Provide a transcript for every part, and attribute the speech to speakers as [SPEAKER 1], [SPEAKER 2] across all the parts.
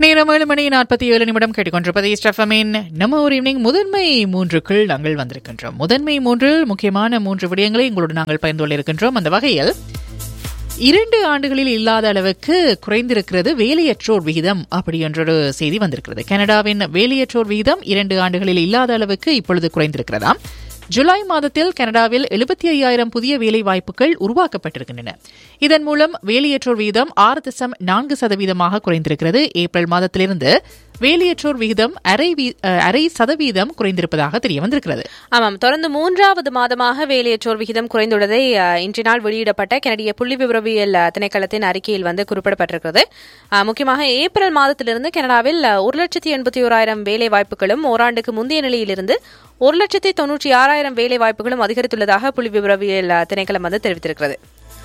[SPEAKER 1] நேரம் ஏழு மணி நாற்பத்தி ஏழு நிமிடம் கேட்டுக்கொண்டிருப்பது ஸ்டெஃபமின் நம்ம ஒரு ஈவினிங் முதன்மை மூன்றுக்குள் நாங்கள் வந்திருக்கின்றோம் முதன்மை மூன்றில் முக்கியமான மூன்று விடயங்களை உங்களோடு நாங்கள் பயந்து கொள்ள இருக்கின்றோம் அந்த வகையில் இரண்டு ஆண்டுகளில் இல்லாத அளவுக்கு குறைந்திருக்கிறது வேலையற்றோர் விகிதம் அப்படி என்றொரு செய்தி வந்திருக்கிறது கனடாவின் வேலையற்றோர் விகிதம் இரண்டு ஆண்டுகளில் இல்லாத அளவுக்கு இப்பொழுது குறைந்திருக்கிறதாம் ஜூலை மாதத்தில் கனடாவில் எழுபத்தி ஐயாயிரம் புதிய வேலை வாய்ப்புகள் உருவாக்கப்பட்டிருக்கின்றன இதன் மூலம் வேலையற்றோர் விகிதம் ஆறு தசம் நான்கு சதவீதமாக குறைந்திருக்கிறது ஏப்ரல் மாதத்திலிருந்து வேலையற்றோர் விகிதம் அரை வீ- அஹ், அரை சதவீதம் குறைந்திருப்பதாக தெரிய வந்திருக்கிறது
[SPEAKER 2] ஆமாம் தொடர்ந்து மூன்றாவது மாதமாக வேலையற்றோர் விகிதம் குறைந்துள்ளதை அஹ், இன்று நாள் வெளியிடப்பட்ட கனடிய புள்ளி விவரவியல் அஹ், திணைக்களத்தின் அறிக்கையில் வந்து குறிப்பிடப்பட்டிருக்கிறது அஹ், முக்கியமாக ஏப்ரல் மாதத்திலிருந்து கனடாவில் அஹ், ஒரு லட்சத்தி எண்பத்தி ஓராயிரம் வேலை வாய்ப்புகளும் ஓராண்டுக்கு முந்தைய நிலையிலிருந்து ஒரு லட்சத்தி தொன்னூற்றி ஆறாயிரம் வேலை வாய்ப்புகளும் அதிகரித்துள்ளதாக புள்ளி விவரவியல் அஹ், திணைக்களம் வந்து தெரிவித்திருக்கிறது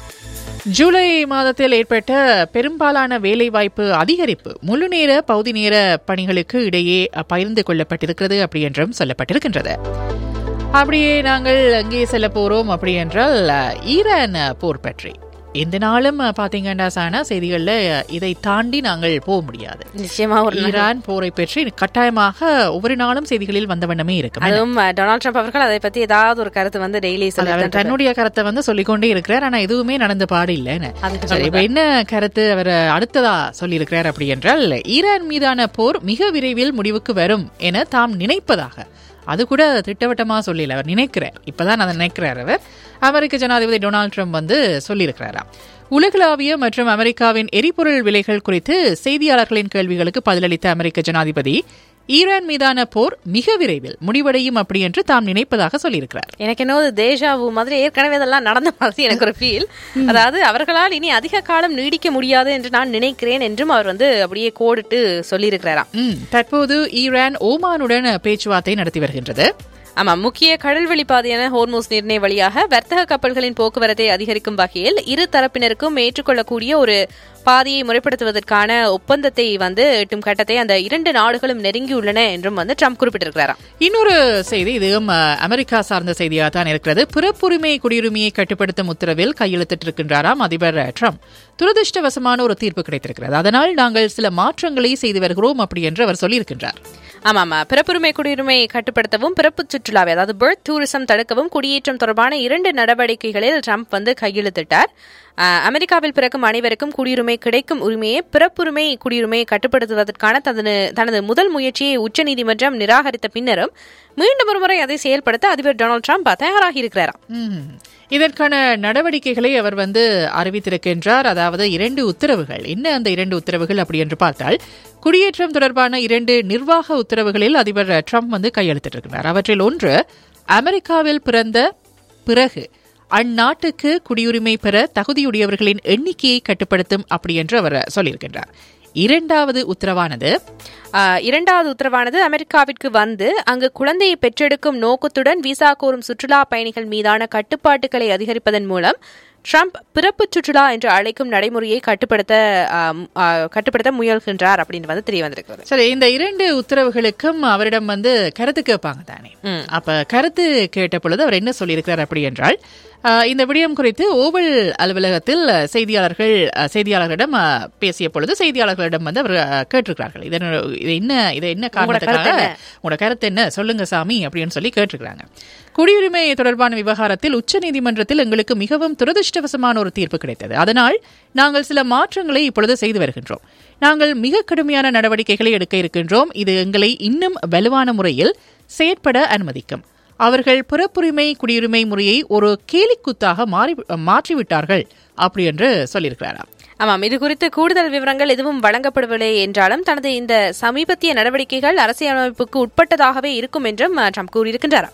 [SPEAKER 1] ஜூலை மாதத்தில் ஏற்பட்ட பெரும்பாலான வேலைவாய்ப்பு அதிகரிப்பு முழு நேர பகுதி நேர பணிகளுக்கு இடையே பகிர்ந்து கொள்ளப்பட்டிருக்கிறது அப்படி என்றும் சொல்லப்பட்டிருக்கின்றது அப்படியே நாங்கள் அங்கே செல்ல போறோம் அப்படி என்றால் ஈரான் போர் பற்றி இந்த நாளும் பாத்தீங்கன்னா சானா செய்திகள்ல இதை தாண்டி நாங்கள் போக முடியாது
[SPEAKER 2] நிச்சயமா ஒரு நாள்.
[SPEAKER 1] ஈரான் போரை பற்றி கட்டாயமாக ஒவ்வொரு நாளும் செய்திகளில் வந்த வண்ணமே இருக்கும்
[SPEAKER 2] அதுவும் அஹ், டொனால்ட் ட்ரம்ப் அவர்கள் அதை பத்தி ஏதாவது ஒரு கருத்து வந்து டெய்லி
[SPEAKER 1] அது அவர்
[SPEAKER 2] சொல்லி
[SPEAKER 1] தன்னுடைய கருத்தை வந்து சொல்லிக்கொண்டே இருக்கிறார் ஆனா எதுவுமே நடந்த பாடு இல்லைன்னு
[SPEAKER 2] அதுக்கு
[SPEAKER 1] சரி இப்ப என்ன கருத்து அவர் அடுத்ததா சொல்லியிருக்கிறார் அப்படி என்றால் ஈரான் மீதான போர் மிக விரைவில் முடிவுக்கு வரும் என தாம் நினைப்பதாக அது கூட திட்டவட்டமா சொல்லல அவர் நினைக்கிறார் இப்பதான் அதை நினைக்கிறார் அவர் அமெரிக்க ஜனாதிபதி டொனால்ட் ட்ரம்ப் வந்து சொல்லியிருக்கிறாராம் உலகளாவிய மற்றும் அமெரிக்காவின் எரிபொருள் விலைகள் குறித்து செய்தியாளர்களின் கேள்விகளுக்கு பதிலளித்த அமெரிக்க ஜனாதிபதி ஈரான் மீதான போர் மிக விரைவில் முடிவடையும் அப்படி என்று தாம் நினைப்பதாக சொல்லியிருக்கிறார்
[SPEAKER 2] எனக்கு என்னவோ தேஜாவு மாதிரி ஏற்கனவே இதெல்லாம் நடந்த மாதிரி எனக்கு ஒரு ஃபீல் அதாவது அவர்களால் இனி அதிக காலம் நீடிக்க முடியாது என்று நான் நினைக்கிறேன் என்றும் அவர் வந்து அப்படியே கோடிட்டு சொல்லியிருக்கிறாராம்
[SPEAKER 1] ம், தற்போது ஈரான் ஓமானுடன் பேச்சுவார்த்தை நடத்தி வருகின்றது
[SPEAKER 2] ஆமா முக்கிய கடல்வெளி பாதையான ஹோர்மோஸ் நீர்ணை வழியாக வர்த்தக கப்பல்களின் போக்குவரத்தை அதிகரிக்கும் வகையில் இரு தரப்பினருக்கும் ஏற்றுக்கொள்ளக்கூடிய ஒரு பாதையை முறைப்படுத்துவதற்கான ஒப்பந்தத்தை வந்து எட்டும் கட்டத்தை அந்த இரண்டு நாடுகளும் நெருங்கியுள்ளன என்றும் வந்து ட்ரம்ப் குறிப்பிட்டிருக்கிறாராம்
[SPEAKER 1] இன்னொரு செய்தி இதுவும் அஹ், அமெரிக்கா சார்ந்த செய்தியாக தான் இருக்கிறது பிறப்புரிமை குடியுரிமையை கட்டுப்படுத்தும் உத்தரவில் கையெழுத்திட்டிருக்கின்றாராம் அதிபர் ட்ரம்ப் துரதிருஷ்டவசமான ஒரு தீர்ப்பு கிடைத்திருக்கிறது அதனால் நாங்கள் சில மாற்றங்களை செய்து வருகிறோம் அப்படி என்று அவர் சொல்லியிருக்கின்றார்
[SPEAKER 2] ஆமா ஆமா பிறப்புரிமை குடியுரிமை கட்டுப்படுத்தவும் பிறப்பு சுற்றுலாவை அதாவது பர்த் டூரிசம் தடுக்கவும் குடியேற்றம் தொடர்பான இரண்டு நடவடிக்கைகளில் ட்ரம்ப் வந்து கையெழுத்திட்டார் ஆஹ், அமெரிக்காவில் பிறக்கும் அனைவருக்கும் குடியுரிமை கிடைக்கும் உரிமையை பிறப்புரிமை குடியுரிமையை கட்டுப்படுத்துவதற்கான தனது தனது முதல் முயற்சியை உச்சநீதிமன்றம் நிராகரித்த பின்னரும் மீண்டும் ஒருமுறை அதை செயல்படுத்த அதிபர் டொனால்ட் ட்ரம்ப் தயாராகி இருக்கிறாராம்
[SPEAKER 1] ம். இதற்கான நடவடிக்கைகளை அவர் வந்து அறிவித்திருக்கின்றார் அதாவது இரண்டு உத்தரவுகள் என்ன அந்த இரண்டு உத்தரவுகள் அப்படி என்று பார்த்தால் குடியேற்றம் தொடர்பான இரண்டு நிர்வாக உத்தரவுகளில் அதிபர் ட்ரம்ப் வந்து கையெழுத்திட்டிருக்கிறார் அவற்றில் ஒன்று அமெரிக்காவில் பிறந்த பிறகு அந்நாட்டுக்கு குடியுரிமை பெற தகுதியுடையவர்களின் எண்ணிக்கையை கட்டுப்படுத்தும் அப்படி என்று அவர் சொல்லியிருக்கின்றார் இரண்டாவது உத்தரவானது
[SPEAKER 2] ஆஹ், இரண்டாவது உத்தரவானது அமெரிக்காவிற்கு வந்து அங்கு குழந்தையை பெற்றெடுக்கும் நோக்கத்துடன் விசா கோரும் சுற்றுலா பயணிகள் மீதான கட்டுப்பாட்டுகளை அதிகரிப்பதன் மூலம் ட்ரம்ப் பிறப்பு சுற்றுலா என்று அழைக்கும் நடைமுறையை கட்டுப்படுத்த ஆஹ், ஆஹ், கட்டுப்படுத்த முயல்கின்றார் அப்படின்னு வந்து தெரிய வந்திருக்கிறது
[SPEAKER 1] சரி இந்த இரண்டு உத்தரவுகளுக்கும் அவரிடம் வந்து கருத்து கேட்பாங்க தானே அப்ப கருத்து கேட்ட பொழுது அவர் என்ன சொல்லியிருக்கிறார் அப்படி என்றால் அஹ், இந்த விடயம் குறித்து ஓவல் அலுவலகத்தில் செய்தியாளர்கள் அஹ், செய்தியாளர்களிடம் அஹ், பேசிய பொழுது செய்தியாளர்களிடம் வந்து அவர் அஹ், கேட்டிருக்கிறார்கள் இதன் இது என்ன இது என்ன காரணத்துக்காக உங்களோட கருத்து என்ன சொல்லுங்க சாமி அப்படின்னு சொல்லி கேட்டிருக்கிறாங்க குடியுரிமை தொடர்பான விவகாரத்தில் உச்சநீதிமன்றத்தில் எங்களுக்கு மிகவும் துரதிருஷ்டவசமான ஒரு தீர்ப்பு கிடைத்தது அதனால் நாங்கள் சில மாற்றங்களை இப்பொழுது செய்து வருகின்றோம் நாங்கள் மிக கடுமையான நடவடிக்கைகளை எடுக்க இருக்கின்றோம் இது எங்களை இன்னும் வலுவான முறையில் செயற்பட அனுமதிக்கும் அவர்கள் பிறப்புரிமை குடியுரிமை முறையை ஒரு கேலிக்கூத்தாக மாறி மாற்றிவிட்டார்கள் அப்படி என்று சொல்லியிருக்கிறாராம்
[SPEAKER 2] ஆமாம் இது குறித்து கூடுதல் விவரங்கள் எதுவும் வழங்கப்படவில்லை என்றாலும் தனது இந்த சமீபத்திய நடவடிக்கைகள் அரசியலமைப்புக்கு உட்பட்டதாகவே இருக்கும் என்றும் அஹ், ட்ரம்ப் கூறியிருக்கின்றார்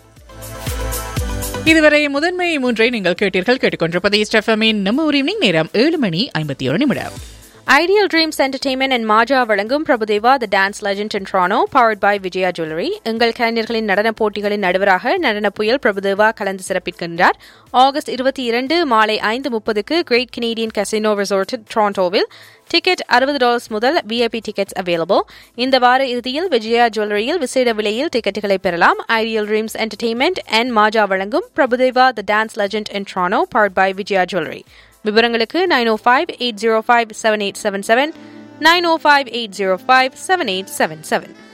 [SPEAKER 1] இதுவரை முதன்மை மூன்றை நீங்கள் கேட்டீர்கள் கேட்டுக்கொண்டிருப்பது ஸ்டெஃபமின் நம்ம ஒரு evening நேரம் ஏழு மணி ஐம்பத்தி ஒரு நிமிடம்
[SPEAKER 2] ideal dreams entertainment and Maja வழங்கும் Prabhudeva the dance legend in Toronto powered by Vijaya jewellery எங்கள் கலைஞர்களின் நடன போட்டிகளின் நடுவராக நடன புயல் பிரபுதேவா கலந்து சிறப்பிக்கின்றார் ஆகஸ்ட் இருபத்தி இரண்டு மாலை ஐந்து முப்பதுக்கு கிரேட் கனேடியன் கசினோ ரிசோர்ட் டொரண்டோவில் டிக்கெட் அறுபது டாலர்ஸ் முதல் விஐபி டிக்கெட்ஸ் அவைலபிள் இந்த வார இறுதியில் விஜயா ஜுவல்லரியில் விசேட விலையில் டிக்கெட்டுகளை பெறலாம் ideal dreams entertainment and Maja வழங்கும் Prabhudeva the dance legend in Toronto powered by Vijaya jewellery விவரங்களுக்கு nine o five eight zero five seven eight seven seven nine o five eight zero five seven eight seven seven